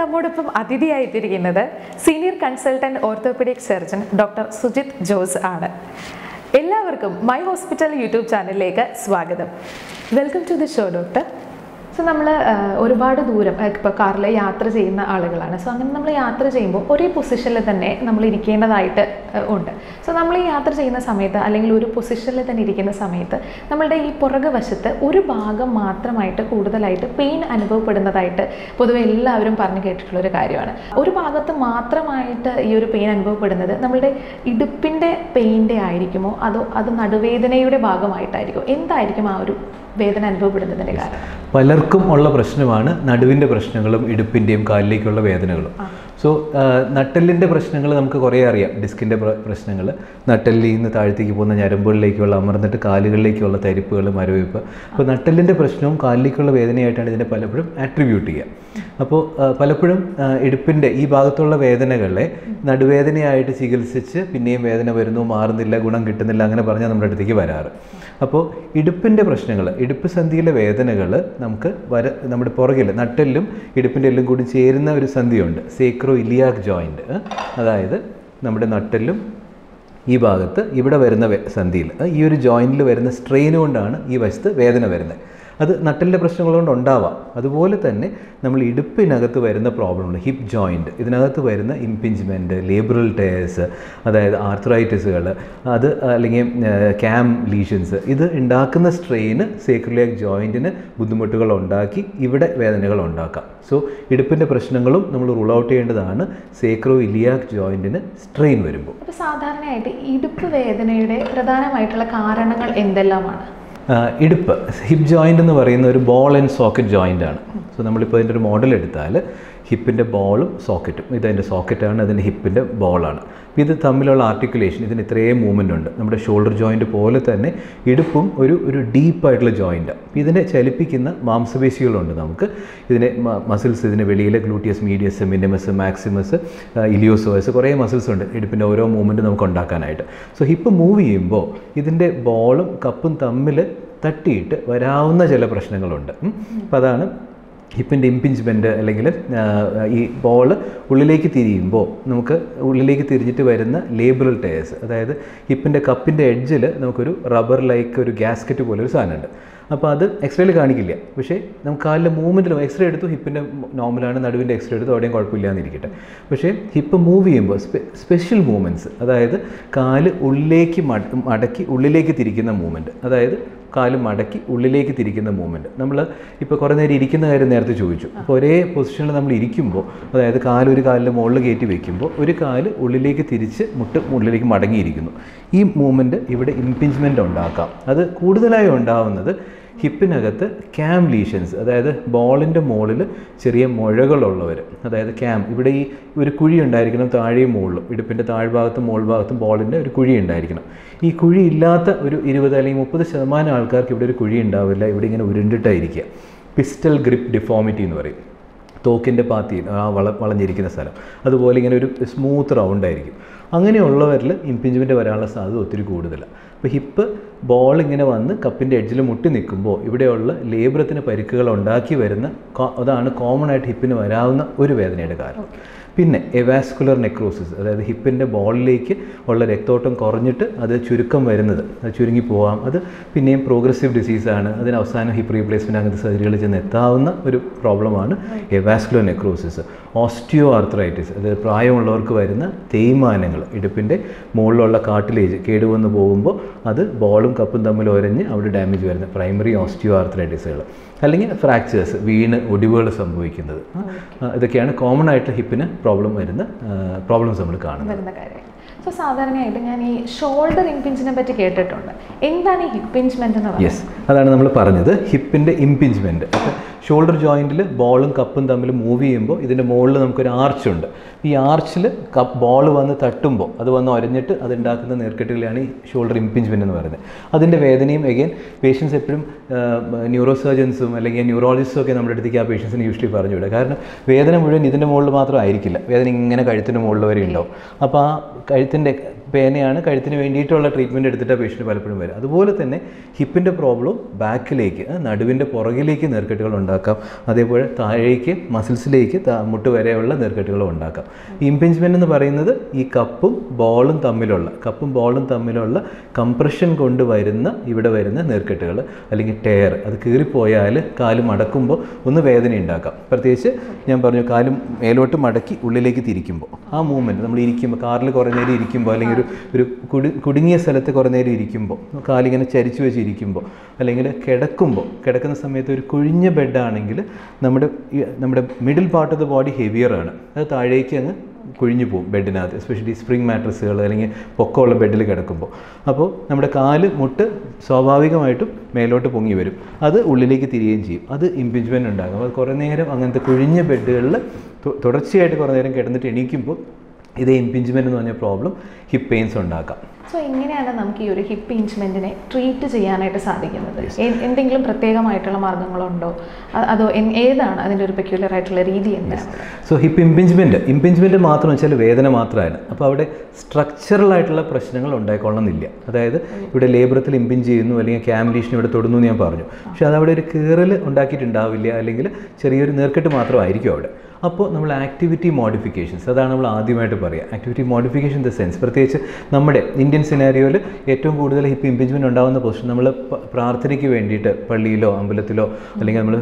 നമ്മോടൊപ്പം അതിഥിയായിട്ടിരിക്കുന്നത് senior consultant orthopaedic surgeon doctor Sujith Jose ആണ് എല്ലാവർക്കും മൈ ഹോസ്പിറ്റൽ യൂട്യൂബ് ചാനലിലേക്ക് സ്വാഗതം welcome to the show doctor so നമ്മൾ ഒരുപാട് ദൂരം ഇപ്പോൾ കാറിൽ യാത്ര ചെയ്യുന്ന ആളുകളാണ് സോ അങ്ങനെ നമ്മൾ യാത്ര ചെയ്യുമ്പോൾ ഒരേ പൊസിഷനിൽ തന്നെ നമ്മൾ ഇരിക്കേണ്ടതായിട്ട് ആ, ഉണ്ട് സോ നമ്മൾ ഈ യാത്ര ചെയ്യുന്ന സമയത്ത് അല്ലെങ്കിൽ ഒരു പൊസിഷനിൽ തന്നെ ഇരിക്കുന്ന സമയത്ത് നമ്മളുടെ ഈ പുറകു വശത്ത് ഒരു ഭാഗം മാത്രമായിട്ട് കൂടുതലായിട്ട് പെയിൻ അനുഭവപ്പെടുന്നതായിട്ട് പൊതുവെ എല്ലാവരും പറഞ്ഞു കേട്ടിട്ടുള്ള ഒരു കാര്യമാണ് ഒരു ഭാഗത്ത് മാത്രമായിട്ട് ഈ ഒരു പെയിൻ അനുഭവപ്പെടുന്നത് നമ്മളുടെ ഇടുപ്പിൻ്റെ പെയിൻ്റെ ആയിരിക്കുമോ അതോ അത് നടുവേദനയുടെ ഭാഗമായിട്ടായിരിക്കുമോ എന്തായിരിക്കും ആ ഒരു വേദന അനുഭവപ്പെടുന്നതിൻ്റെ കാരണം പലർക്കും ഉള്ള പ്രശ്നമാണ് നടുവിൻ്റെ പ്രശ്നങ്ങളും ഇടുപ്പിൻ്റെയും കാലിലേക്കുള്ള വേദനകളും സോ നട്ടെല്ലിൻ്റെ പ്രശ്നങ്ങൾ നമുക്ക് കുറേ അറിയാം ഡിസ്കിൻ്റെ പ്രശ്നങ്ങൾ നട്ടെല്ലിൽ നിന്ന് താഴത്തേക്ക് പോകുന്ന ഞരമ്പുകളിലേക്കുള്ള അമർന്നിട്ട് കാലുകളിലേക്കുള്ള തരിപ്പുകൾ മരവിപ്പ് അപ്പോൾ നട്ടെല്ലിൻ്റെ പ്രശ്നവും കാലിലേക്കുള്ള വേദനയായിട്ടാണ് ഇതിനെ പലപ്പോഴും ആട്രിബ്യൂട്ട് ചെയ്യുക അപ്പോൾ ആ, പലപ്പോഴും ആ, ഇടുപ്പിൻ്റെ ഈ ഭാഗത്തുള്ള വേദനകളെ നടുവേദനയായിട്ട് ചികിത്സിച്ച് പിന്നെയും വേദന വരുന്നു മാറുന്നില്ല ഗുണം കിട്ടുന്നില്ല അങ്ങനെ പറഞ്ഞാൽ നമ്മുടെ അടുത്തേക്ക് വരാറ് അപ്പോൾ ഇടുപ്പിൻ്റെ പ്രശ്നങ്ങൾ ഇടുപ്പ് സന്ധിയിലെ വേദനകൾ നമുക്ക് വര നമ്മുടെ പുറകിൽ നട്ടെല്ലും ഇടുപ്പിൻ്റെ എല്ലും കൂടി ചേരുന്ന ഒരു സന്ധിയുണ്ട് സേക്രോ ഇലിയാക് ജോയിൻറ്റ് അതായത് നമ്മുടെ നട്ടെല്ലും ഈ ഭാഗത്ത് ഇവിടെ വരുന്ന വെ- സന്ധിയിൽ അഹ് ഈ ഒരു ജോയിൻറ്റിൽ വരുന്ന സ്ട്രെയിൻ കൊണ്ടാണ് ഈ വശത്ത് വേദന വരുന്നത് അത് നട്ടലിൻ്റെ പ്രശ്നങ്ങൾ കൊണ്ട് ഉണ്ടാവാം അതുപോലെ തന്നെ നമ്മൾ ഇടുപ്പിനകത്ത് വരുന്ന പ്രോബ്ലമുണ്ട് ഹിപ്പ് ജോയിൻറ്റ് ഇതിനകത്ത് വരുന്ന ഇംപിഞ്ച്മെൻറ്റ് ലേബറൽ ടയേഴ്സ് അതായത് ആർത്രൈറ്റിസുകൾ അത് അല്ലെങ്കിൽ ക്യാം ലീഷൻസ് ഇത് ഉണ്ടാക്കുന്ന സ്ട്രെയിന് സേക്രുലിയാക് ജോയിൻറ്റിന് ബുദ്ധിമുട്ടുകൾ ഉണ്ടാക്കി ഇവിടെ വേദനകൾ ഉണ്ടാക്കാം സോ ഇടുപ്പിൻ്റെ പ്രശ്നങ്ങളും നമ്മൾ റൂൾ ഔട്ട് ചെയ്യേണ്ടതാണ് സേക്രോ ഇലിയാക് ജോയിൻറ്റിന് സ്ട്രെയിൻ വരുമ്പോൾ അപ്പോൾ സാധാരണയായിട്ട് ഇടുപ്പ് വേദനയുടെ പ്രധാനമായിട്ടുള്ള കാരണങ്ങൾ എന്തെല്ലാമാണ് ആഹ് ഇടുപ്പ് ഹിപ്പ് ജോയിൻ്റ് എന്ന് പറയുന്ന ഒരു ബോൾ ആൻഡ് സോക്കറ്റ് ജോയിൻ്റ് ആണ് സോ നമ്മളിപ്പോൾ ഇതിൻ്റെ ഒരു മോഡൽ എടുത്താൽ ഹിപ്പിൻ്റെ ബോളും സോക്കറ്റും ഇത് അതിൻ്റെ സോക്കറ്റാണ് അതിൻ്റെ ഹിപ്പിൻ്റെ ബോളാണ് അപ്പോൾ ഇത് തമ്മിലുള്ള ആർട്ടിക്കുലേഷൻ ഇതിന് ഇത്രയും മൂവ്മെൻ്റ് ഉണ്ട് നമ്മുടെ ഷോൾഡർ ജോയിൻ്റ് പോലെ തന്നെ ഇടുപ്പും ഒരു ഒരു ഡീപ്പായിട്ടുള്ള ജോയിൻ്റാണ് അപ്പോൾ ഇതിനെ ചലിപ്പിക്കുന്ന മാംസപേശികളുണ്ട് നമുക്ക് ഇതിനെ മസിൽസ് ഇതിന് വെളിയിൽ gluteus medius minimus maximus iliopsoas കുറേ മസിൽസ് ഉണ്ട് ഇടുപ്പിൻ്റെ ഓരോ മൂവ്മെൻറ്റ് നമുക്ക് ഉണ്ടാക്കാനായിട്ട് സോ ഹിപ്പ് മൂവ് ചെയ്യുമ്പോൾ ഇതിൻ്റെ ബോളും കപ്പും തമ്മിൽ തട്ടിയിട്ട് വരാവുന്ന ചില പ്രശ്നങ്ങളുണ്ട് ഉം. അപ്പോൾ അതാണ് ഹിപ്പിൻ്റെ ഇമ്പിഞ്ച്മെൻറ്റ് അല്ലെങ്കിൽ ആ, ഈ ബോൾ ഉള്ളിലേക്ക് തിരിയുമ്പോൾ നമുക്ക് ഉള്ളിലേക്ക് തിരിഞ്ഞിട്ട് വരുന്ന ലേബറൽ ടയേഴ്സ് അതായത് ഹിപ്പിൻ്റെ കപ്പിൻ്റെ എഡ്ജിൽ നമുക്കൊരു റബ്ബർ ലൈക്ക് ഒരു ഗ്യാസ്കറ്റ് പോലെ ഒരു സാധനമുണ്ട് അപ്പോൾ അത് എക്സ്റേയിൽ കാണിക്കില്ല പക്ഷേ നമുക്ക് കാലിലെ മൂവ്മെൻറ്റിൽ എക്സ്റേ എടുത്തു ഹിപ്പിൻ്റെ നോർമലാണ് നടുവിൻ്റെ എക്സ്റേ എടുത്തു അവിടെയും കുഴപ്പമില്ല എന്നിരിക്കട്ടെ പക്ഷേ ഹിപ്പ് മൂവ് ചെയ്യുമ്പോൾ സ്പെ സ്പെഷ്യൽ മൂവ്മെൻറ്റ്സ് അതായത് കാല് ഉള്ളിലേക്ക് മട- മടക്കി ഉള്ളിലേക്ക് തിരിക്കുന്ന മൂവ്മെൻറ്റ് അതായത് കാല് മടക്കി ഉള്ളിലേക്ക് തിരിക്കുന്ന മൂവ്മെൻറ്റ് നമ്മൾ ഇപ്പോൾ കുറേ നേരം ഇരിക്കുന്ന കാര്യം നേരത്തെ ചോദിച്ചു അപ്പോൾ ഒരേ പൊസിഷനിൽ നമ്മൾ ഇരിക്കുമ്പോൾ അതായത് കാല് ഒരു കാലിൻ്റെ മുകളിൽ കയറ്റി വെക്കുമ്പോൾ ഒരു കാല് ഉള്ളിലേക്ക് തിരിച്ച് മുട്ട് ഉള്ളിലേക്ക് മടങ്ങിയിരിക്കുന്നു ഈ മൂവ്മെൻറ്റ് ഇവിടെ ഇംപിഞ്ച്മെൻ്റ് ഉണ്ടാക്കാം അത് കൂടുതലായി ഉണ്ടാവുന്നത് ഹിപ്പിനകത്ത് ക്യാം ലീഷൻസ് അതായത് ബോളിൻ്റെ മുകളിൽ ചെറിയ മുഴകളുള്ളവർ അതായത് ക്യാം ഇവിടെ ഈ ഒരു കുഴി ഉണ്ടായിരിക്കണം താഴെയും മുകളിലും ഇടുപ്പിൻ്റെ താഴ്ഭാഗത്തും മുകൾ ഭാഗത്തും ബോളിൻ്റെ ഒരു കുഴി ഉണ്ടായിരിക്കണം ഈ കുഴി ഇല്ലാത്ത ഒരു ഇരുപത് അല്ലെങ്കിൽ മുപ്പത് ശതമാനം ആൾക്കാർക്ക് ഇവിടെ ഒരു കുഴി ഉണ്ടാവില്ല ഇവിടെ ഇങ്ങനെ ഉരുണ്ടിട്ടായിരിക്കുക പിസ്റ്റൽ ഗ്രിപ്പ് ഡിഫോമിറ്റി എന്ന് പറയും തോക്കിൻ്റെ പാത്തി ആ വള വളഞ്ഞിരിക്കുന്ന സ്ഥലം അതുപോലെ ഇങ്ങനെ ഒരു സ്മൂത്ത് റൗണ്ട് ആയിരിക്കും അങ്ങനെയുള്ളവരിൽ ഇംപിഞ്ച്മെൻ്റ് വരാനുള്ള സാധ്യത ഒത്തിരി കൂടുതലാണ് അപ്പോൾ ഹിപ്പ് ബോൾ ഇങ്ങനെ വന്ന് കപ്പിൻ്റെ എഡ്ജിൽ മുട്ടി നിൽക്കുമ്പോൾ ഇവിടെയുള്ള ലേബറത്തിന് പരിക്കുകൾ ഉണ്ടാക്കി വരുന്ന കോ- അതാണ് കോമൺ ആയിട്ട് ഹിപ്പിന് വരാവുന്ന ഒരു വേദനയുടെ കാരണം പിന്നെ എവാസ്കുലർ നെക്രോസിസ് അതായത് ഹിപ്പിൻ്റെ ബോളിലേക്ക് ഉള്ള രക്തോട്ടം കുറഞ്ഞിട്ട് അത് ചുരുക്കം വരുന്നത് അത് ചുരുങ്ങി പോകാം അത് പിന്നെയും പ്രോഗ്രസീവ് ഡിസീസാണ് അതിന് അവസാനം ഹിപ്പ് റീപ്ലേസ്മെൻറ്റ് അങ്ങനത്തെ സർജറികൾ ചെന്ന് എത്താവുന്ന ഒരു പ്രോബ്ലമാണ് എവാസ്കുലർ നെക്രോസിസ് ഓസ്റ്റിയോ ആർത്രൈറ്റിസ് അതായത് പ്രായമുള്ളവർക്ക് വരുന്ന തേയ്മാനങ്ങൾ ഇടുപ്പിൻ്റെ മുകളിലുള്ള കാട്ടിലേജ് കേടുവന്ന് പോകുമ്പോൾ അത് ബോളും കപ്പും തമ്മിൽ ഒരഞ്ഞ് അവിടെ ഡാമേജ് വരുന്ന പ്രൈമറി ഓസ്റ്റിയോ ആർത്രൈറ്റിസുകൾ അല്ലെങ്കിൽ ഫ്രാക്ചേഴ്സ് വീണ് ഒടിവുകൾ സംഭവിക്കുന്നത് ആ, ഇതൊക്കെയാണ് കോമൺ ആയിട്ട് ഹിപ്പിന് പ്രോബ്ലം വരുന്ന പ്രോബ്ലംസ് നമ്മൾ കാണുന്നത് വരുന്ന കാര്യം സോ സാധാരണയായിട്ട് ഞാൻ ഈ ഷോൾഡർ ഇംപിഞ്ചിനെ പറ്റി കേട്ടിട്ടുണ്ട് എന്താണ് ഈ ഹിപ്പിഞ്ച്മെന്റ് എന്ന് പറയുന്നത് യെസ് അതാണ് നമ്മൾ പറഞ്ഞത് ഹിപ്പിൻ്റെ ഇംപിഞ്ച്മെൻറ്റ് അപ്പോൾ ഷോൾഡർ ജോയിൻറ്റിൽ ബോളും കപ്പും തമ്മിൽ മൂവ് ചെയ്യുമ്പോൾ ഇതിൻ്റെ മുകളിൽ നമുക്കൊരു ആർച്ച് ഉണ്ട് ഈ ആർച്ചിൽ കപ്പ് ബോൾ വന്ന് തട്ടുമ്പോൾ അത് വന്ന് ഒരഞ്ഞിട്ട് അത് ഉണ്ടാക്കുന്ന നീർക്കെട്ടുകളാണ് ഈ ഷോൾഡർ ഇംപിഞ്ച്മെൻറ്റ് എന്ന് പറയുന്നത് അതിൻ്റെ വേദനയും എഗെയിൻ പേഷ്യൻസ് എപ്പോഴും ന്യൂറോ സർജൻസും അല്ലെങ്കിൽ ന്യൂറോളജിസ്റ്റും ഒക്കെ നമ്മുടെ അടുത്തേക്ക് ആ പേഷ്യൻസിന് യൂഷ്വലി പറഞ്ഞു വിടുക കാരണം വേദന മുഴുവൻ ഇതിൻ്റെ മുകളിൽ മാത്രം ആയിരിക്കില്ല വേദന ഇങ്ങനെ കഴുത്തിൻ്റെ മുകളിൽ വരെ ഉണ്ടാവും അപ്പോൾ ആ കഴുത്തിൻ്റെ പേനയാണ് കഴുത്തിന് വേണ്ടിയിട്ടുള്ള ട്രീറ്റ്മെൻറ്റ് എടുത്തിട്ട് പേഷ്യൻ്റ് പലപ്പോഴും വരും അതുപോലെ തന്നെ ഹിപ്പിൻ്റെ പ്രോബ്ലം ബാക്കിലേക്ക് നടുവിൻ്റെ പുറകിലേക്ക് നീർക്കെട്ടുകൾ ഉണ്ടാക്കാം അതേപോലെ താഴേക്ക് മസിൽസിലേക്ക് മുട്ട് വരെയുള്ള നീർക്കെട്ടുകളും ഉണ്ടാക്കാം ഇംപിഞ്ച്മെൻ്റ് എന്ന് പറയുന്നത് ഈ കപ്പും ബോളും തമ്മിലുള്ള കപ്പും ബോളും തമ്മിലുള്ള കംപ്രഷൻ കൊണ്ട് വരുന്ന ഇവിടെ വരുന്ന നീർക്കെട്ടുകൾ അല്ലെങ്കിൽ ടയർ അത് കീറിപ്പോയാൽ കാല് മടക്കുമ്പോൾ ഒന്ന് വേദന ഉണ്ടാക്കാം പ്രത്യേകിച്ച് ഞാൻ പറഞ്ഞു കാലും മേലോട്ട് മടക്കി ഉള്ളിലേക്ക് തിരിക്കുമ്പോൾ ആ മൂവ്മെൻറ്റ് നമ്മൾ ഇരിക്കുമ്പോൾ കാറിൽ കുറേ നേരം ഇരിക്കുമ്പോൾ അല്ലെങ്കിൽ ഒരു ഒരു കുടി കുടുങ്ങിയ സ്ഥലത്ത് കുറേ നേരം ഇരിക്കുമ്പോൾ കാലിങ്ങനെ ചരിച്ചു വെച്ച് ഇരിക്കുമ്പോൾ അല്ലെങ്കിൽ കിടക്കുമ്പോൾ കിടക്കുന്ന സമയത്ത് ഒരു കുഴിഞ്ഞ ബെഡാണെങ്കിൽ നമ്മുടെ ഈ നമ്മുടെ middle part of the body heavier ആണ് അത് താഴേക്ക് അങ്ങ് കുഴിഞ്ഞു പോകും ബെഡിനകത്ത് എസ്പെഷ്യലി സ്പ്രിംഗ് മാട്രസുകൾ അല്ലെങ്കിൽ പൊക്കമുള്ള ബെഡിൽ കിടക്കുമ്പോൾ അപ്പോൾ നമ്മുടെ കാല് മുട്ട് സ്വാഭാവികമായിട്ടും മേലോട്ട് പൊങ്ങി വരും അത് ഉള്ളിലേക്ക് തിരിയുകയും ചെയ്യും അത് ഇമ്പിഞ്ച്മെൻ്റ് ഉണ്ടാകും അത് കുറേ നേരം അങ്ങനത്തെ കുഴിഞ്ഞ ബെഡുകളിൽ തുടർച്ചയായിട്ട് കുറേ നേരം കിടന്നിട്ട് എണീക്കുമ്പോൾ ഇതേ ഇമ്പിഞ്ച്മെൻ്റ് എന്ന് പറഞ്ഞ പ്രോബ്ലം ഹിപ്പ് പെയിൻസ് ഉണ്ടാക്കാം സോ എങ്ങനെയാണ് നമുക്ക് ഈ ഒരു ഹിപ്പ് ഇഞ്ചിമെൻറ്റിനെ ട്രീറ്റ് ചെയ്യാനായിട്ട് സാധിക്കുന്നത് എ- എന്തെങ്കിലും പ്രത്യേകമായിട്ടുള്ള മാർഗങ്ങളുണ്ടോ അ- അതോ എൻ- ഏതാണ് അതിൻ്റെ ഒരു പെക്യുലർ ആയിട്ടുള്ള രീതി എന്താണ് സോ ഹിപ്പ് ഇമ്പിഞ്ച്മെൻറ്റ് ഇമ്പിഞ്ച്മെൻറ്റ് മാത്രം വെച്ചാൽ വേദന മാത്രമാണ് അപ്പോൾ അവിടെ സ്ട്രക്ചറൽ ആയിട്ടുള്ള പ്രശ്നങ്ങൾ ഉണ്ടായിക്കൊള്ളണമെന്നില്ല അതായത് ഇവിടെ ലേബറത്തിൽ ഇമ്പിഞ്ച് ചെയ്യുന്നു അല്ലെങ്കിൽ ക്യാമിലീഷൻ ഇവിടെ തൊടുന്നു എന്ന് ഞാൻ പറഞ്ഞു പക്ഷേ അത് അവിടെ ഒരു കീറൽ ഉണ്ടാക്കിയിട്ടുണ്ടാവില്ല അല്ലെങ്കിൽ ചെറിയൊരു നീർക്കെട്ട് മാത്രമായിരിക്കും അവിടെ അപ്പോൾ നമ്മൾ ആക്ടിവിറ്റി മോഡിഫിക്കേഷൻസ് അതാണ് നമ്മൾ ആദ്യമായിട്ട് പറയുക ആക്ടിവിറ്റി മോഡിഫിക്കേഷൻ ദ സെൻസ് പ്രത്യേകിച്ച് നമ്മുടെ ഇന്ത്യൻ സിനാരിയോയിൽ ഏറ്റവും കൂടുതൽ ഹിപ്പ് ഇമ്പിഞ്ച്മെൻറ്റ് ഉണ്ടാകുന്ന പൊസിഷൻ നമ്മൾ പ- പ്രാർത്ഥനയ്ക്ക് വേണ്ടിയിട്ട് പള്ളിയിലോ അമ്പലത്തിലോ അല്ലെങ്കിൽ നമ്മൾ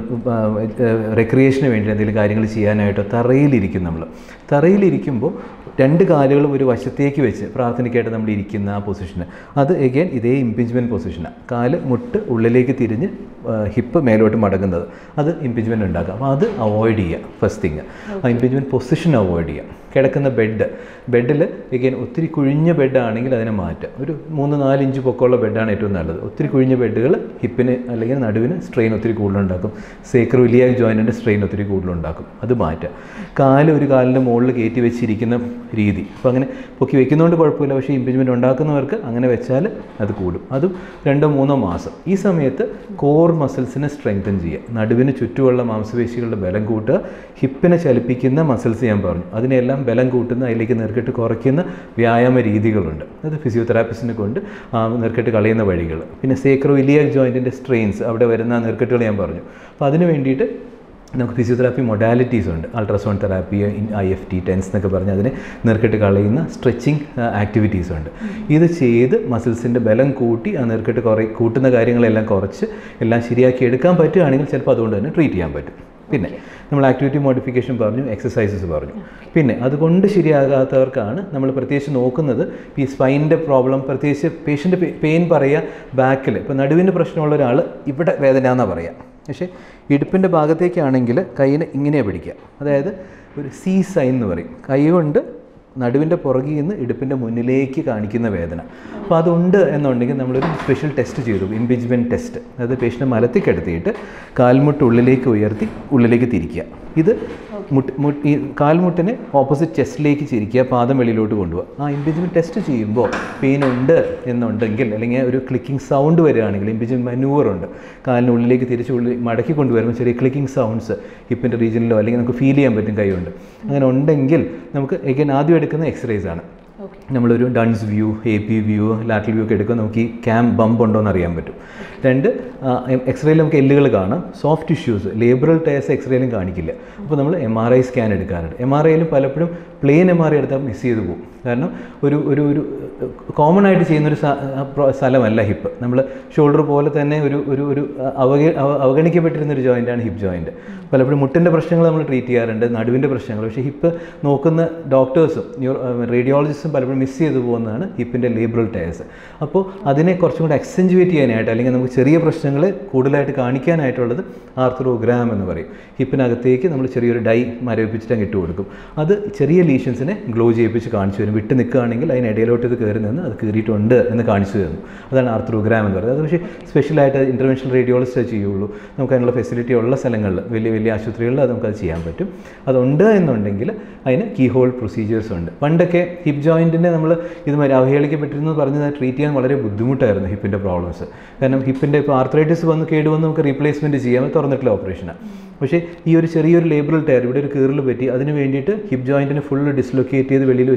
റെക്രിയേഷന് വേണ്ടി എന്തെങ്കിലും കാര്യങ്ങൾ ചെയ്യാനായിട്ടോ തറയിലിരിക്കും നമ്മൾ തറയിലിരിക്കുമ്പോൾ രണ്ട് കാലുകളും ഒരു വശത്തേക്ക് വെച്ച് പ്രാർത്ഥനയ്ക്കായിട്ട് നമ്മൾ ഇരിക്കുന്ന ആ പൊസിഷന് അത് എഗെയിൻ ഇതേ ഇമ്പിഞ്ച്മെൻറ്റ് പൊസിഷനാണ് കാല് മുട്ട് ഉള്ളിലേക്ക് തിരിഞ്ഞ് ഹിപ്പ് മേലോട്ട് മടങ്ങുന്നത് അത് ഇമ്പിഞ്ച്മെൻറ്റ് ഉണ്ടാക്കുക അപ്പോൾ അത് അവോയ്ഡ് ചെയ്യുക ഫസ്റ്റ് തിങ് ആ ഇമ്പിഞ്ച്മെൻറ്റ് പൊസിഷൻ അവോയ്ഡ് ചെയ്യുക കിടക്കുന്ന ബെഡ് ബെഡിൽ എഗെയിൻ ഒത്തിരി കുഴിഞ്ഞ ബെഡാണെങ്കിൽ അതിനെ മാറ്റാം ഒരു മൂന്ന് നാല് ഇഞ്ച് പൊക്കമുള്ള ബെഡാണ് ഏറ്റവും നല്ലത് ഒത്തിരി കുഴിഞ്ഞ ബെഡുകൾ ഹിപ്പിന് അല്ലെങ്കിൽ നടുവിന് സ്ട്രെയിൻ ഒത്തിരി കൂടുതലുണ്ടാക്കും സേക്രോലിയാക് ജോയിൻറ്റിൻ്റെ സ്ട്രെയിൻ ഒത്തിരി കൂടുതലുണ്ടാക്കും അത് മാറ്റാം കാല് ഒരു കാലിൻ്റെ മുകളിൽ കയറ്റി വെച്ചിരിക്കുന്ന രീതി അപ്പോൾ അങ്ങനെ പൊക്കി വെക്കുന്നതുകൊണ്ട് കുഴപ്പമില്ല പക്ഷേ ഇമ്പിജ്മെൻറ്റ് ഉണ്ടാക്കുന്നവർക്ക് അങ്ങനെ വെച്ചാൽ അത് കൂടും അതും രണ്ടോ മൂന്നോ മാസം ഈ സമയത്ത് കോർ മസിൽസിനെ സ്ട്രെങ്തൻ ചെയ്യുക നടുവിന് ചുറ്റുമുള്ള മാംസപേശികളുടെ ബലം കൂട്ടുക ഹിപ്പിനെ ചലിപ്പിക്കുന്ന മസിൽസ് ഞാൻ പറഞ്ഞു അതിനെല്ലാം ബലം കൂട്ടുന്ന അതിലേക്ക് നെറുക്കെട്ട് കുറയ്ക്കുന്ന വ്യായാമ രീതികളുണ്ട് അത് ഫിസിയോതെറാപ്പിസ്റ്റിനെ കൊണ്ട് ആ നെറുക്കെട്ട് കളയുന്ന വഴികൾ പിന്നെ സേക്രോ ഇലിയാക് ജോയിൻറ്റിൻ്റെ സ്ട്രെയിൻസ് അവിടെ വരുന്ന നെറുക്കെട്ടുകൾ ഞാൻ പറഞ്ഞു അപ്പോൾ അതിന് വേണ്ടിയിട്ട് നമുക്ക് ഫിസിയോതെറാപ്പി മൊഡാലിറ്റീസ് ഉണ്ട് ultrasound therapy I F T TENS എന്നൊക്കെ പറഞ്ഞ് അതിനെ നീർക്കെട്ട് കളയുന്ന സ്ട്രെച്ചിങ് ആക്ടിവിറ്റീസ് ഉണ്ട് ഇത് ചെയ്ത് മസിൽസിൻ്റെ ബലം കൂട്ടി ആ നീർക്കെട്ട് കുറേ കൂട്ടുന്ന കാര്യങ്ങളെല്ലാം കുറച്ച് എല്ലാം ശരിയാക്കി എടുക്കാൻ പറ്റുകയാണെങ്കിൽ ചിലപ്പോൾ അതുകൊണ്ട് തന്നെ ട്രീറ്റ് ചെയ്യാൻ പറ്റും പിന്നെ നമ്മൾ ആക്ടിവിറ്റി മോഡിഫിക്കേഷൻ പറഞ്ഞു എക്സസൈസസ് പറഞ്ഞു പിന്നെ അതുകൊണ്ട് ശരിയാകാത്തവർക്കാണ് നമ്മൾ പ്രത്യേകിച്ച് നോക്കുന്നത് ഈ സ്പൈനിൻ്റെ പ്രോബ്ലം പ്രത്യേകിച്ച് പേഷ്യൻ്റ് പെയിൻ പറയുക ബാക്കിൽ ഇപ്പോൾ നടുവിൻ്റെ പ്രശ്നമുള്ള ഒരാൾ ഇവിടെ വേദന എന്നാണ് പറയുക പക്ഷേ ഇടുപ്പിൻ്റെ ഭാഗത്തേക്കാണെങ്കിൽ കൈയിന് ഇങ്ങനെയാണ് പിടിക്കുക അതായത് ഒരു സി സൈൻ എന്ന് പറയും കൈ കൊണ്ട് നടുവിൻ്റെ പുറകിൽ നിന്ന് ഇടുപ്പിൻ്റെ മുന്നിലേക്ക് കാണിക്കുന്ന വേദന അപ്പോൾ അതുണ്ട് എന്നുണ്ടെങ്കിൽ നമ്മളൊരു സ്പെഷ്യൽ ടെസ്റ്റ് ചെയ്തു ഇംപിജ്മെൻറ്റ് ടെസ്റ്റ് അതായത് പേഷ്യൻ്റെ മലത്തിൽ കിടത്തിയിട്ട് കാൽമുട്ട് ഉള്ളിലേക്ക് ഉയർത്തി ഉള്ളിലേക്ക് തിരിക്കുക ഇത് മുട്ട് മുട്ട് ഈ കാൽമുട്ടിനെ ഓപ്പോസിറ്റ് ചെസ്റ്റിലേക്ക് ചിരിക്കുക പാദം വെളിയിലോട്ട് കൊണ്ടുപോകുക ആ ഇംപിജ്മെൻറ്റ് ടെസ്റ്റ് ചെയ്യുമ്പോൾ പെയിൻ ഉണ്ട് എന്നുണ്ടെങ്കിൽ അല്ലെങ്കിൽ ഒരു ക്ലിക്കിംഗ് സൗണ്ട് വരികയാണെങ്കിൽ ഇംപിജ്മെൻറ്റ് മനൂവർ ഉണ്ട് കാലിന് ഉള്ളിലേക്ക് തിരിച്ച് ഉള്ളിൽ മടക്കി കൊണ്ടുവരുമ്പോൾ ചെറിയ ക്ലിക്കിംഗ് സൗണ്ട്സ് ഹിപ്പിൻ്റെ റീജിയനിലോ അല്ലെങ്കിൽ നമുക്ക് ഫീൽ ചെയ്യാൻ പറ്റും കൈ കൊണ്ട് അങ്ങനെ ഉണ്ടെങ്കിൽ നമുക്ക് എഗൈൻ ആദ്യം എടുക്കുന്ന എക്സ്റേസ് ആണ് ഓക്കെ നമ്മളൊരു Dunn's view A P view lateral view ഒക്കെ എടുക്കുമ്പോൾ നമുക്ക് ഈ ക്യാം ബമ്പ് ഉണ്ടോ എന്ന് അറിയാൻ പറ്റും രണ്ട് എക്സ്റേയിൽ നമുക്ക് എല്ലുകൾ കാണാം സോഫ്റ്റ് ടിഷ്യൂസ് ലേബറൽ ടയർസ് എക്സ്റേയിലും കാണിക്കില്ല അപ്പോൾ നമ്മൾ എം ആർ ഐ സ്കാൻ എടുക്കാറുണ്ട് എം ആർ ഐയിലും പലപ്പോഴും പ്ലെയിൻ എം ആർ ഐ എടുത്താൽ മിസ് ചെയ്ത് പോകും കാരണം ഒരു ഒരു ഒരു കോമൺ ആയിട്ട് ചെയ്യുന്നൊരു സ- ആ പ്ര- സ്ഥലമല്ല ഹിപ്പ് നമ്മൾ ഷോൾഡർ പോലെ തന്നെ ഒരു ഒരു ഒരു അവഗ അവ- അവഗണിക്കപ്പെട്ടിരുന്ന ഒരു ജോയിൻ്റാണ് ഹിപ്പ് ജോയിൻറ്റ് പലപ്പോഴും മുട്ടിൻ്റെ പ്രശ്നങ്ങൾ നമ്മൾ ട്രീറ്റ് ചെയ്യാറുണ്ട് നടുവിൻ്റെ പ്രശ്നങ്ങൾ പക്ഷേ ഹിപ്പ് നോക്കുന്ന ഡോക്ടേഴ്സും റേഡിയോളജിസ്റ്റും പലപ്പോഴും മിസ് ചെയ്തു പോകുന്നതാണ് ഹിപ്പിൻ്റെ ലേബറൽ ടയേഴ്സ് അപ്പോൾ അതിനെ കുറച്ചും കൂടി എക്സെഞ്ചുവേറ്റ് ചെയ്യാനായിട്ട് അല്ലെങ്കിൽ നമുക്ക് ചെറിയ പ്രശ്നങ്ങൾ കൂടുതലായിട്ട് കാണിക്കാനായിട്ടുള്ളത് ആർത്രോഗ്രാം എന്ന് പറയും ഹിപ്പിനകത്തേക്ക് നമ്മൾ ചെറിയൊരു ഡൈ മരവിപ്പിച്ചിട്ട് അങ്ങ് ഇട്ട് കൊടുക്കും അത് ചെറിയ ലീഷൻസിനെ ഗ്ലോ ചെയ്യിപ്പിച്ച് കാണിച്ചു തരും വിട്ട് നിൽക്കുകയാണെങ്കിൽ അതിനിടയിലോട്ട് ഇത് കയറി നിന്ന് അത് കയറിയിട്ടുണ്ട് എന്ന് കാണിച്ചു തരുന്നു അതാണ് ആർത്രോഗ്രാം എന്ന് പറയുന്നത് അത് പക്ഷേ സ്പെഷ്യലായിട്ട് ഇൻ്റർവെൻഷൻ റേഡിയോളജിസ്റ്റേ ചെയ്യുള്ളൂ നമുക്ക് അതിനുള്ള ഫെസിലിറ്റി ഉള്ള സ്ഥലങ്ങളിൽ വലിയ വലിയ ആശുപത്രികളിൽ അത് നമുക്കത് ചെയ്യാൻ പറ്റും അതുണ്ട് എന്നുണ്ടെങ്കിൽ അതിന് കീ ഹോൾ പ്രൊസീജിയേഴ്സ് ഉണ്ട് പണ്ടൊക്കെ ഹിപ്പ് ജോയിൻറ്റിനെ നമ്മൾ ഇതുമാതിരി അവഹേളിക്കപ്പെട്ടിരുന്നു പറഞ്ഞത് ട്രീറ്റ് ചെയ്യാൻ വളരെ ബുദ്ധിമുട്ടായിരുന്നു ഹിപ്പിൻ്റെ പ്രോബ്ലംസ് കാരണം ഹിപ്പിൻ്റെ ഇപ്പോൾ ആർത്രൈറ്റിസ് വന്ന് കേടുവന്ന് നമുക്ക് റീപ്ലേസ്മെൻറ്റ് ചെയ്യാൻ അത് തുറന്നിട്ടുള്ള ഓപ്പറേഷനാണ് പക്ഷേ ഈ ഒരു ചെറിയൊരു ലേബറൽ ടയർ ഇവിടെ ഒരു കീറൽ പറ്റി അതിന് വേണ്ടിയിട്ട് ഹിപ്പ് ജോയിൻറ്റിനെ ഫുള്ള് ഡിസ്ലൊക്കേറ്റ് ചെയ്ത് വെളിയിൽ വെച്ചിട്ടൊക്കെ പണ്ട്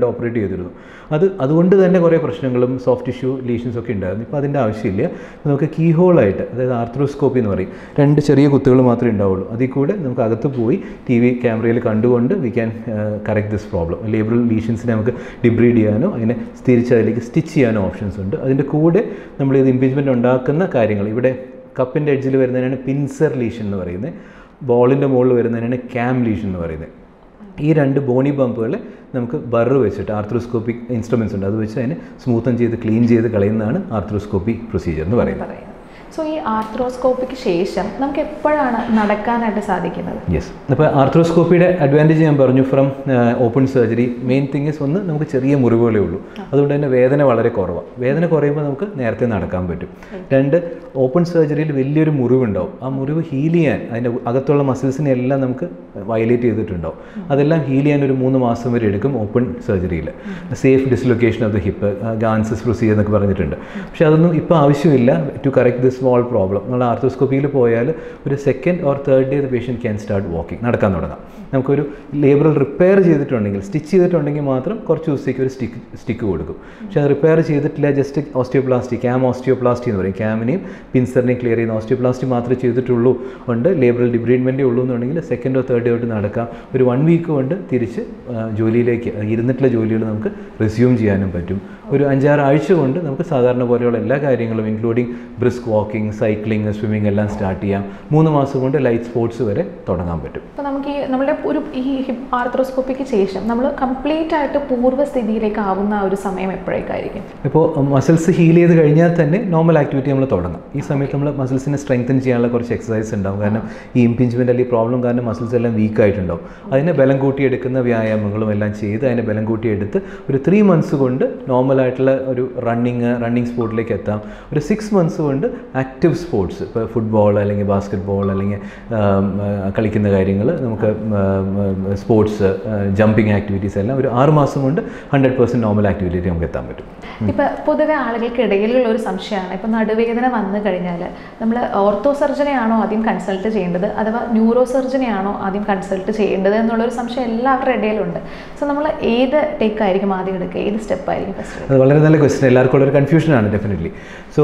ഓപ്പറേറ്റ് ചെയ്തിരുന്നു അത് അതുകൊണ്ട് തന്നെ കുറേ പ്രശ്നങ്ങളും സോഫ്റ്റ് ടിഷ്യൂ ലീഷൻസ് ഒക്കെ ഉണ്ടായിരുന്നു ഇപ്പോൾ അതിൻ്റെ ആവശ്യമില്ല നമുക്ക് കീ ഹോളായിട്ട് അതായത് ആർത്രോസ്കോപ്പി എന്ന് പറയും രണ്ട് ചെറിയ കുത്തുകൾ മാത്രമേ ഉണ്ടാവുള്ളൂ അതിൽ കൂടെ നമുക്ക് അകത്ത് പോയി ടി വി ക്യാമറയിൽ കണ്ടുകൊണ്ട് we can correct this problem labral ലീഷൻസിനെ നമുക്ക് ഡിബ്രീഡ് ചെയ്യാനോ അതിനെ തിരിച്ച് അതിലേക്ക് സ്റ്റിച്ച് ചെയ്യാനോ ഓപ്ഷൻസ് ഉണ്ട് അതിൻ്റെ കൂടെ നമ്മൾ ഇത് ഇംപീച്ച്മെൻറ്റ് ഉണ്ടാക്കുന്ന കാര്യങ്ങൾ ഇവിടെ കപ്പിൻ്റെ എഡ്ജിൽ വരുന്നതിനാണ് പിൻസർ ലീഷൻ എന്ന് പറയുന്നത് ബോളിൻ്റെ മുകളിൽ വരുന്നതിനാണ് ക്യാം ലീഷൻ എന്ന് പറയുന്നത് ഈ രണ്ട് ബോണി ബമ്പുകൾ നമുക്ക് ബറ് വെച്ചിട്ട് ആർത്രോസ്കോപ്പിക് ഇൻസ്ട്രുമെൻസ് ഉണ്ട് അത് വെച്ച് അതിനെ സ്മൂത്തൻ ചെയ്ത് ക്ലീൻ ചെയ്ത് കളയുന്നതാണ് ആർത്രോസ്കോപ്പി പ്രൊസീജിയർ എന്ന് പറയുന്നത് പറയുന്നത് സോ ഈ ആർത്രോസ്കോപ്പിക്ക് ശേഷം നമുക്ക് എപ്പോഴാണ് നടക്കാനായിട്ട് സാധിക്കുന്നത് യെസ് അപ്പോൾ ആർത്രോസ്കോപ്പിയുടെ അഡ്വാൻറ്റേജ് ഞാൻ പറഞ്ഞു from open surgery main thing is ഒന്ന് നമുക്ക് ചെറിയ മുറിവുകളേ ഉള്ളൂ അതുകൊണ്ട് തന്നെ വേദന വളരെ കുറവാണ് വേദന കുറയുമ്പോൾ നമുക്ക് നേരത്തെ നടക്കാൻ പറ്റും രണ്ട് ഓപ്പൺ സർജറിയിൽ വലിയൊരു മുറിവുണ്ടാവും ആ മുറിവ് ഹീൽ ചെയ്യാൻ അതിൻ്റെ അകത്തുള്ള മസിൽസിനെ എല്ലാം നമുക്ക് വയലേറ്റ് ചെയ്തിട്ടുണ്ടാവും അതെല്ലാം ഹീൽ ചെയ്യാൻ ഒരു മൂന്ന് മാസം വരെ എടുക്കും ഓപ്പൺ സർജറിയിൽ safe dislocation of the hip Ganz's procedure എന്നൊക്കെ പറഞ്ഞിട്ടുണ്ട് പക്ഷേ അതൊന്നും ഇപ്പോൾ ആവശ്യമില്ല to correct the small problem നമ്മൾ ആർത്രോസ്കോപ്പിയിൽ പോയാൽ ഒരു second or third day the patient can start walking നടക്കാൻ തുടങ്ങാം നമുക്കൊരു ലേബറൽ റിപ്പയർ ചെയ്തിട്ടുണ്ടെങ്കിൽ സ്റ്റിച്ച് ചെയ്തിട്ടുണ്ടെങ്കിൽ മാത്രം കുറച്ച് ദിവസത്തേക്ക് ഒരു സ്റ്റിക്ക് സ്റ്റിക്ക് കൊടുക്കും പക്ഷേ അത് റിപ്പയർ ചെയ്തിട്ടില്ല ജസ്റ്റ് ഓസ്റ്റിയോപ്ലാസ്റ്റി ക്യാം ഓസ്റ്റിയോപ്ലാസ്റ്റി എന്ന് പറയും ക്യാമിനെയും പിൻസറിനെയും ക്ലിയർ ചെയ്യുന്ന ഓസ്റ്റിയോപ്ലാസ്റ്റി മാത്രമേ ചെയ്തിട്ടുള്ളൂ ഉണ്ട് ലേബറൽ ഡിബ്രീഡ്മെൻറ്റേ ഉള്ളൂ എന്നുണ്ടെങ്കിൽ സെക്കൻഡോ തേർഡ് ഡേ തൊട്ട് നടക്കാം ഒരു വൺ വീക്ക് കൊണ്ട് തിരിച്ച് ആ, ജോലിയിലേക്ക് ആ, ഇരുന്നിട്ടുള്ള ജോലികൾ നമുക്ക് റിസ്യൂം ചെയ്യാനും പറ്റും ഒരു അഞ്ചാറ് ആഴ്ച കൊണ്ട് നമുക്ക് സാധാരണ പോലെയുള്ള എല്ലാ കാര്യങ്ങളും including brisk walking cycling swimming എല്ലാം സ്റ്റാർട്ട് ചെയ്യാം മൂന്ന് മാസം കൊണ്ട് ലൈറ്റ് സ്പോർട്സ് വരെ തുടങ്ങാൻ പറ്റും അപ്പോൾ നമുക്ക് ഈ നമ്മുടെ ഒരു ഈ ഹിപ്പ് ആർത്രോസ്കോപ്പിക്ക് ശേഷം നമ്മൾ കംപ്ലീറ്റ് ആയിട്ട് പൂർവ്വസ്ഥിതിയിലേക്ക് ആവുന്ന ആ ഒരു സമയം എപ്പോഴേക്കായിരിക്കും ഇപ്പോൾ മസിൽസ് ഹീൽ ചെയ്ത് കഴിഞ്ഞാൽ തന്നെ നോർമൽ ആക്ടിവിറ്റി നമ്മൾ തുടങ്ങാം ഈ സമയത്ത് നമ്മൾ മസിൽസിനെ സ്ട്രെങ്തൻ ചെയ്യാനുള്ള കുറച്ച് എക്സസൈസ് ഉണ്ടാവും കാരണം ഈ ഇംപിഞ്ച്മെൻ്റ് അല്ലെങ്കിൽ പ്രോബ്ലം കാരണം മസിൽസ് എല്ലാം വീക്ക് ആയിട്ടുണ്ടാവും അതിനെ ബലം കൂട്ടിയെടുക്കുന്ന വ്യായാമങ്ങളും എല്ലാം ചെയ്ത് അതിനെ ബലം കൂട്ടിയെടുത്ത് ഒരു ത്രീ മന്ത്സ് കൊണ്ട് നോർമലായിട്ടുള്ള ഒരു റണ്ണിങ് റണ്ണിങ് സ്പോർട്ടിലേക്ക് എത്താം ഒരു സിക്സ് മന്ത്സ് കൊണ്ട് ആക്റ്റീവ് സ്പോർട്സ് ഇപ്പോൾ ഫുട്ബോൾ അല്ലെങ്കിൽ ബാസ്കറ്റ് ബോൾ അല്ലെങ്കിൽ ആം, ആ, കളിക്കുന്ന കാര്യങ്ങൾ നമുക്ക് സ്പോർട്സ് ജമ്പിങ് ആക്ടിവിറ്റീസ് എല്ലാം ഒരു ആറ് മാസം കൊണ്ട് ഹൺഡ്രഡ് പെർസെൻറ്റ് നോർമൽ ആക്ടിവിറ്റി നമുക്ക് എത്താൻ പറ്റും ഇപ്പൊ പൊതുവെ ആളുകൾക്കിടയിലുള്ള ഒരു സംശയമാണ് ഇപ്പൊ നടുവേദന വന്നു കഴിഞ്ഞാൽ നമ്മൾ ഓർത്തോ സർജനെ ആണോ ആദ്യം കൺസൾട്ട് ചെയ്യേണ്ടത് അഥവാ ന്യൂറോ സർജനെ ആണോ ആദ്യം കൺസൾട്ട് ചെയ്യേണ്ടത് എന്നുള്ളൊരു സംശയം എല്ലാവരുടെ ഇടയിലുണ്ട് സോ നമ്മൾ ഏത് ടേക്ക് ആയിരിക്കും ആദ്യം എടുക്കുക ഏത് സ്റ്റെപ്പ് ആയിരിക്കും ഫസ്റ്റ് അത് വളരെ നല്ല ക്വസ്റ്റ്യൻ എല്ലാവർക്കും ഉള്ളൊരു കൺഫ്യൂഷനാണ് ഡെഫിനറ്റ്ലി സോ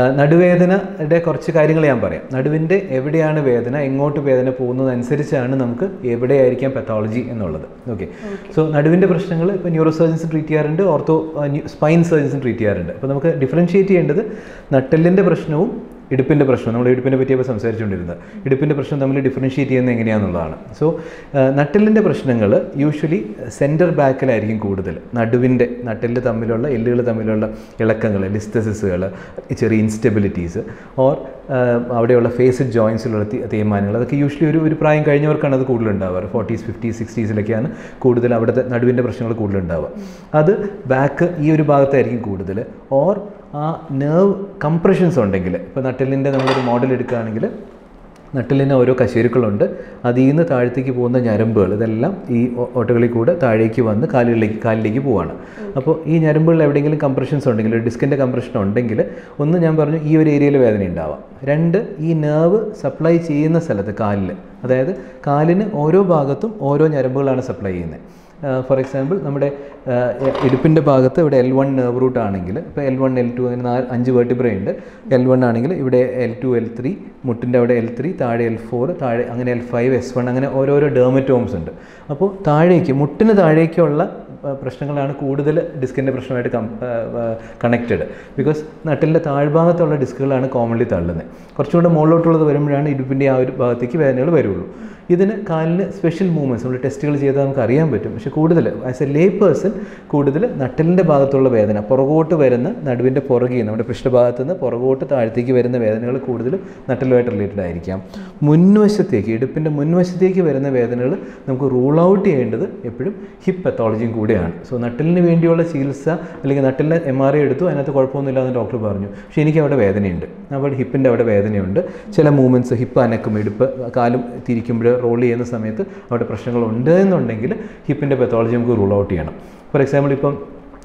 നടുവേദനയുടെ കുറച്ച് കാര്യങ്ങൾ ഞാൻ പറയാം നടുവിൻ്റെ എവിടെയാണ് വേദന എങ്ങോട്ട് വേദന പോകുന്നതനുസരിച്ചാണ് നമുക്ക് എവിടെയായിരിക്കാം പത്തോളജി എന്നുള്ളത് ഓക്കെ സോ നടുവിൻ്റെ പ്രശ്നങ്ങൾ ഇപ്പോൾ ന്യൂറോ സർജൻസ് ട്രീറ്റ് ചെയ്യാറുണ്ട് ഓർത്തോ സ്പൈൻ സർജൻസും ട്രീറ്റ് ചെയ്യാറുണ്ട് അപ്പോൾ നമുക്ക് ഡിഫറൻഷിയേറ്റ് ചെയ്യേണ്ടത് നട്ടെല്ലിൻ്റെ പ്രശ്നവും ഇടുപ്പിൻ്റെ പ്രശ്നം നമ്മൾ ഇടുപ്പിനെ പറ്റിയപ്പോൾ സംസാരിച്ചുകൊണ്ടിരുന്നത് ഇടുപ്പിൻ്റെ പ്രശ്നം തമ്മിൽ ഡിഫറൻഷിയേറ്റ് ചെയ്യുന്നത് എങ്ങനെയാണെന്നുള്ളതാണ് സോ നട്ടെല്ലിൻ്റെ പ്രശ്നങ്ങൾ യൂഷ്വലി സെൻറ്റർ ബാക്കിലായിരിക്കും കൂടുതൽ നടുവിൻ്റെ നട്ടെല്ല് തമ്മിലുള്ള എല്ലുകൾ തമ്മിലുള്ള ഇളക്കങ്ങൾ ലിസ്തസിസുകൾ ചെറിയ ഇൻസ്റ്റെബിലിറ്റീസ് ഓർ അവിടെയുള്ള ഫേസഡ് ജോയിൻസിലുള്ള തേയ്മാനങ്ങൾ അതൊക്കെ യൂഷ്വലി ഒരു ഒരു പ്രായം കഴിഞ്ഞവർക്കാണ് അത് കൂടുതൽ ഉണ്ടാവാറ് ഫോർട്ടീസ് ഫിഫ്റ്റീസ് സിക്സ്റ്റീസിലൊക്കെയാണ് കൂടുതൽ അവിടുത്തെ നടുവിൻ്റെ പ്രശ്നങ്ങൾ കൂടുതൽ ഉണ്ടാവുക അത് ബാക്ക് ഈ ഒരു ഭാഗത്തായിരിക്കും കൂടുതൽ ഓർ ആ നെർവ് കംപ്രഷൻസ് ഉണ്ടെങ്കിൽ ഇപ്പോൾ നട്ടലിൻ്റെ നമ്മളൊരു മോഡൽ എടുക്കുകയാണെങ്കിൽ നട്ടലിന് ഓരോ കശേരുക്കളുണ്ട് അതിൽ നിന്ന് താഴത്തേക്ക് പോകുന്ന ഞരമ്പുകൾ ഇതെല്ലാം ഈ ഓ- ഓട്ടകളിൽ കൂടെ താഴേക്ക് വന്ന് കാലുകളിലേക്ക് കാലിലേക്ക് പോവാണ് അപ്പോൾ ഈ ഞരമ്പുകളിൽ എവിടെയെങ്കിലും കംപ്രഷൻസ് ഉണ്ടെങ്കിൽ ഒരു ഡിസ്കിൻ്റെ കംപ്രഷൻ ഉണ്ടെങ്കിൽ ഒന്ന് ഞാൻ പറഞ്ഞു ഈ ഒരു ഏരിയയിൽ വേദന ഉണ്ടാവാം രണ്ട് ഈ നെർവ് സപ്ലൈ ചെയ്യുന്ന സ്ഥലത്ത് കാലിൽ അതായത് കാലിന് ഓരോ ഭാഗത്തും ഓരോ ഞരമ്പുകളാണ് സപ്ലൈ ചെയ്യുന്നത് ഫോർ എക്സാമ്പിൾ നമ്മുടെ ഇടുപ്പിൻ്റെ ഭാഗത്ത് ഇവിടെ എൽ വൺ നെർവ് റൂട്ട് ആണെങ്കിൽ ഇപ്പോൾ എൽ വൺ എൽ ടു അങ്ങനെ നാല് അഞ്ച് വേർട്ടിബ്ര ഉണ്ട് എൽ വൺ ആണെങ്കിൽ ഇവിടെ എൽ ടു എൽ ത്രീ മുട്ടിൻ്റെ അവിടെ എൽ ത്രീ താഴെ എൽ ഫോർ താഴെ അങ്ങനെ എൽ ഫൈവ് എസ് വൺ അങ്ങനെ ഓരോരോ ഡെർമറ്റോംസ് ഉണ്ട് അപ്പോൾ താഴേക്ക് മുട്ടിന് താഴേക്കുള്ള ആ, പ്രശ്നങ്ങളാണ് കൂടുതൽ ഡിസ്കിൻ്റെ പ്രശ്നമായിട്ട് കം കണക്റ്റഡ് ബിക്കോസ് നട്ടിലിൻ്റെ താഴ്ഭാഗത്തുള്ള ഡിസ്കുകളാണ് കോമൺലി തള്ളുന്നത് കുറച്ചുകൂടെ മുകളിലോട്ടുള്ളത് വരുമ്പോഴാണ് ഇടുപ്പിൻ്റെ ആ ഒരു ഭാഗത്തേക്ക് വേദനകൾ വരുള്ളൂ ഇതിന് കാലിന് സ്പെഷ്യൽ മൂവ്മെൻറ്റ്സ് നമ്മൾ ടെസ്റ്റുകൾ ചെയ്താൽ നമുക്ക് അറിയാൻ പറ്റും പക്ഷേ കൂടുതൽ ആസ് എ ലേ പേഴ്സൺ കൂടുതൽ നട്ടലിൻ്റെ ഭാഗത്തുള്ള വേദന പുറകോട്ട് വരുന്ന നടുവിൻ്റെ പുറകെ നമ്മുടെ പൃഷ്ഠഭാഗത്ത് നിന്ന് പുറകോട്ട് താഴത്തേക്ക് വരുന്ന വേദനകൾ കൂടുതലും നട്ടലുമായിട്ട് റിലേറ്റഡ് ആയിരിക്കാം മുൻവശത്തേക്ക് ഇടുപ്പിൻ്റെ മുൻവശത്തേക്ക് വരുന്ന വേദനകൾ നമുക്ക് റൂൾ ഔട്ട് ചെയ്യേണ്ടത് എപ്പോഴും ഹിപ്പ് പത്തോളജിയും കൂടെയാണ് സോ നട്ടലിന് വേണ്ടിയുള്ള ചികിത്സ അല്ലെങ്കിൽ നട്ടലിന് എം ആർ ഐ എടുത്തു അതിനകത്ത് കുഴപ്പമൊന്നുമില്ല എന്ന് ഡോക്ടർ പറഞ്ഞു പക്ഷേ എനിക്ക് അവിടെ വേദനയുണ്ട് അപ്പോൾ ഹിപ്പിൻ്റെ അവിടെ വേദനയുണ്ട് ചില മൂവ്മെൻറ്റ്സ് ഹിപ്പ് അനക്കും ഇടുപ്പ് കാലും തിരിക്കുമ്പോൾ റോൾ ചെയ്യുന്ന സമയത്ത് അവിടെ പ്രശ്നങ്ങളുണ്ട് എന്നുണ്ടെങ്കിൽ ഹിപ്പിൻ്റെ പത്തോളജി നമുക്ക് റൂൾ ഔട്ട് ചെയ്യണം ഫോർ എക്സാമ്പിൾ ഇപ്പം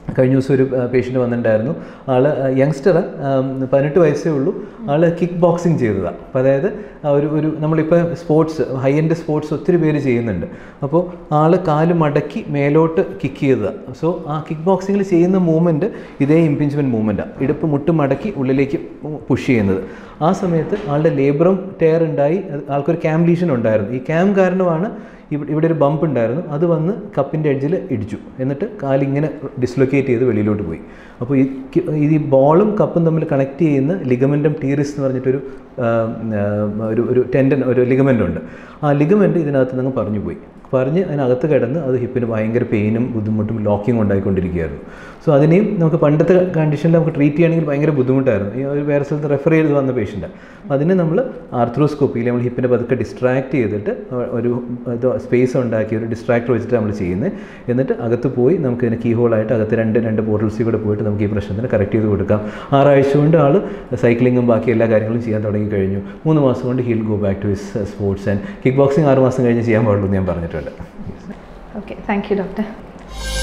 കഴിഞ്ഞ ദിവസം ഒരു പേഷ്യൻ്റ് വന്നിട്ടുണ്ടായിരുന്നു ആൾ യങ്സ്റ്റർ പതിനെട്ട് വയസ്സേ ഉള്ളൂ ആൾ കിക്ക് ബോക്സിങ് ചെയ്തതാണ് അപ്പോൾ അതായത് ആ ഒരു ഒരു നമ്മളിപ്പോൾ സ്പോർട്സ് ഹൈ എൻഡ് സ്പോർട്സ് ഒത്തിരി പേര് ചെയ്യുന്നുണ്ട് അപ്പോൾ ആൾ കാല് മടക്കി മേലോട്ട് കിക്ക് ചെയ്തതാണ് സോ ആ കിക്ക് ബോക്സിങ്ങിൽ ചെയ്യുന്ന മൂവ്മെൻറ്റ് ഇതേ ഇമ്പിഞ്ച്മെൻറ്റ് മൂവ്മെൻറ്റാണ് ഇടുപ്പ് മുട്ട് മടക്കി ഉള്ളിലേക്ക് പുഷ് ചെയ്യുന്നത് ആ സമയത്ത് ആളുടെ ലേബറും ടയർ ഉണ്ടായി അത് ആൾക്കൊരു ക്യാം ലീഷൻ ഉണ്ടായിരുന്നു ഈ ക്യാം കാരണമാണ് ഇവിടെ ഇവിടെ ഒരു ബമ്പ് ഉണ്ടായിരുന്നു അത് വന്ന് കപ്പിൻ്റെ എഡ്ജിൽ ഇടിച്ചു എന്നിട്ട് കാലിങ്ങനെ ഡിസ്ലൊക്കേറ്റ് ചെയ്ത് വെളിയിലോട്ട് പോയി അപ്പോൾ ഈ കി- ഈ ബോളും കപ്പും തമ്മിൽ കണക്ട് ചെയ്യുന്ന ലിഗമെൻറ്റം ടീറിസ് എന്ന് പറഞ്ഞിട്ടൊരു ആ, ആ, ഒരു ഒരു ടെൻഡൻ ഒരു ലിഗമെൻ്റ് ഉണ്ട് ആ ലിഗമെൻറ്റ് ഇതിനകത്ത് നിന്ന് പറഞ്ഞു പോയി പറഞ്ഞ് അതിനകത്ത് കിടന്ന് അത് ഹിപ്പിന് ഭയങ്കര പെയിനും ബുദ്ധിമുട്ടും ലോക്കിങ് ഉണ്ടായിക്കൊണ്ടിരിക്കുകയായിരുന്നു സോ അതിനെയും നമുക്ക് പണ്ടത്തെ കണ്ടീഷനിൽ നമുക്ക് ട്രീറ്റ് ചെയ്യണമെങ്കിൽ ഭയങ്കര ബുദ്ധിമുട്ടായിരുന്നു ഈ ഒരു വേറെ സ്ഥലത്ത് റെഫർ ചെയ്ത് വന്ന പേഷ്യൻ്റ് അതിന് നമ്മൾ ആർത്രോസ്കോപ്പിയിൽ നമ്മൾ ഹിപ്പിനെ പതുക്കെ ഡിസ്ട്രാക്ട് ചെയ്തിട്ട് ഒരു ഇത് സ്പേസ് ഉണ്ടാക്കി ഒരു ഡിസ്ട്രാക്ടർ വെച്ചിട്ട് നമ്മൾ ചെയ്യുന്നത് എന്നിട്ട് അകത്ത് പോയി നമുക്ക് ഇതിന് കീ ഹോളായിട്ട് അകത്ത് രണ്ട് രണ്ട് പോർട്ടൽസിൽ കൂടെ പോയിട്ട് നമുക്ക് ഈ പ്രശ്നത്തിന് കറക്റ്റ് ചെയ്ത് കൊടുക്കാം ആറാഴ്ച കൊണ്ട് ആൾ സൈക്ലിങ്ങും ബാക്കി എല്ലാ കാര്യങ്ങളും ചെയ്യാൻ തുടങ്ങി കഴിഞ്ഞു മൂന്ന് മാസം കൊണ്ട് he'll go back to his sports and kick boxing ആറ് മാസം കഴിഞ്ഞ് ചെയ്യാൻ പാടുള്ളൂ എന്ന് ഞാൻ പറഞ്ഞിട്ടുണ്ട് ഓക്കെ താങ്ക് യു ഡോക്ടർ